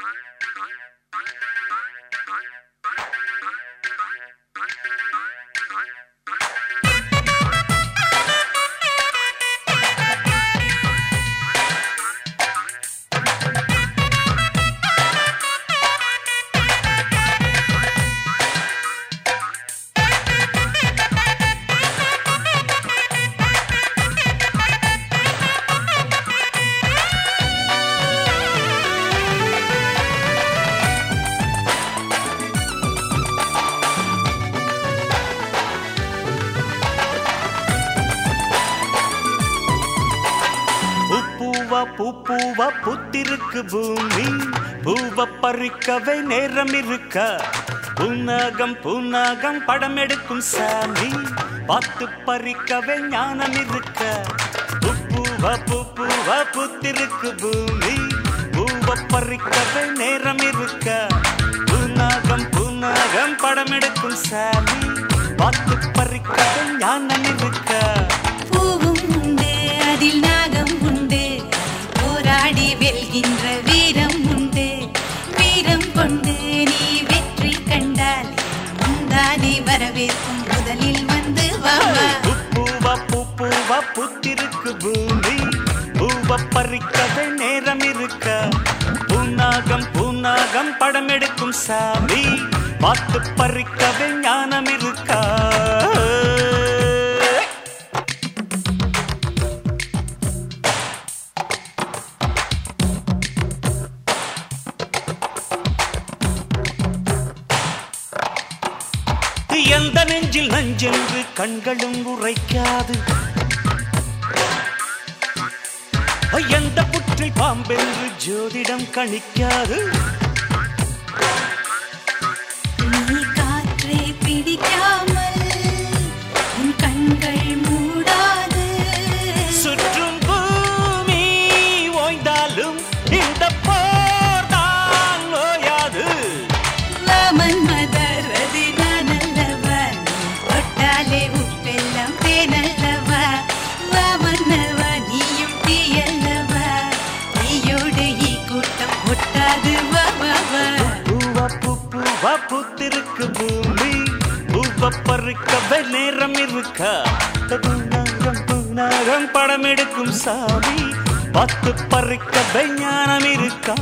பூப்பூவா பூப்பூவா புத்திருக்கு பூமி பூவ பறிக்கவே நேரம் இருக்க புன்னாகம் புன்னாகம் படம் எடுக்கும் சாமி பார்த்து பறிக்கவே ஞானம் இருக்க பூப்பூவா பூப்பூவா புத்திருக்கு பூமி பூவ பறிக்கவே நேரம் இருக்க புன்னாகம் புன்னாகம் படம் எடுக்கும் சாமி பார்த்து பறிக்கவே ஞானம் இருக்க பூவும் உண்டு அதில் நாகம் உண்டு போராடி வெல்கின்ற வீரம் உண்டு வீரம் கொண்டு நீ வெற்றி கண்டால் முந்தானே வரவேற்கும் முதலில் வந்து வாமா பூவா பூவா புத்திருக்கு பூமி பூவ பறிக்கவே நேரம் இருக்க பூநாகம் பூநாகம் படம் எடுக்கும் சாமி பார்த்து பறிக்கவே ஞானம் இருக்கா எந்த நெஞ்சில் நஞ்சென்று கண்களும் உரைக்காது எந்த புற்றில் பாம்பென்று ஜோதிடம் கணிக்காது நீ காற்றை பிடிக்காமல் உன் கண்கள் மூடாது சுற்றும் பூமி ஓய்ந்தாலும் இந்த போர் தான் ஓயாது வாமன் மதரது நான் அல்லவா தொட்டாலே உப்பெல்லாம் தேனல்லவா வாமன்னவா நீயும் தீயல்லவா நீயோடு ஈ கூட்டம் ஒட்டாது வா வா வா பூவா பூ பூவா பூத்திருக்கு பூமி பூவ பறிக்கவே நேரம் இருக்கா பூநாகம் பூநாகம் படம் எடுக்கும் சாமி பத்து பறிக்கவே ஞானம் இருக்கா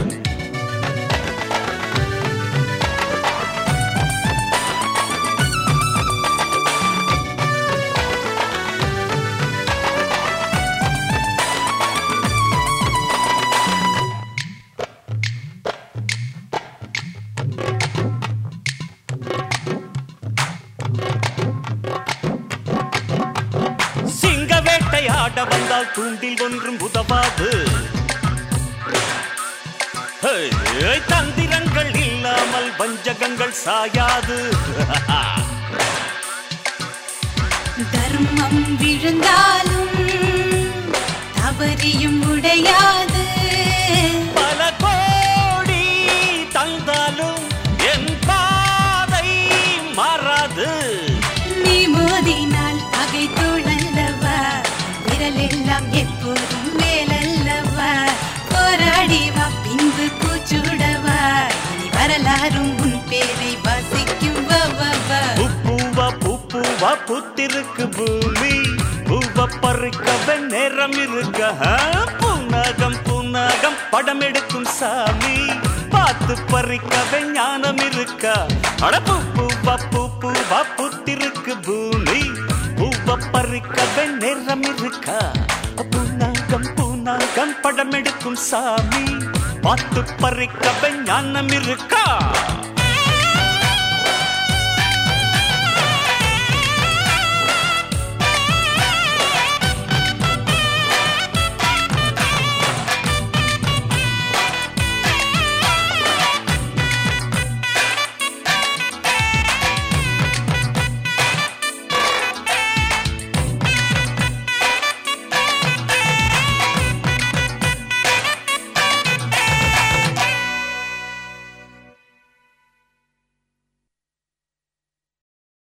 சிங்க வேட்டை ஆட வந்தால் தூண்டில் ஒன்றும் உதவாது ஹே, தந்திரங்கள் இல்லாமல் வஞ்சகங்கள் சாயாது தர்மம் விழுந்தாலும் தவறியும் உடையாது பல கோடி தந்தாலும் என் பாதை மாறாது நீ மோதினால் பகை தோழல்லவா விரலெல்லாம் எப்போதும் மேலல்லவா போராடி வா பின்பு கூச்சுடவா இனி வரலாறும் உன் பேரை வாசிக்கும் வா வா வா பூவா பூவா புத்திருக்கு பூமி பூவ பறிக்கவே நேரம் இருக்க ஆ? பூநாகம் பூநாகம் படம் எடுக்கும் சாமி பார்த்து பறிக்கவே ஞானம் இருக்க அட பூவா பூவா புத்திருக்கு பூமி பூவ பறிக்கவே நேரம் இருக்க பூநாகம் பூநாகம் படம் எடுக்கும் சாமி பார்த்து பறிக்கவே ஞானம் இருக்கா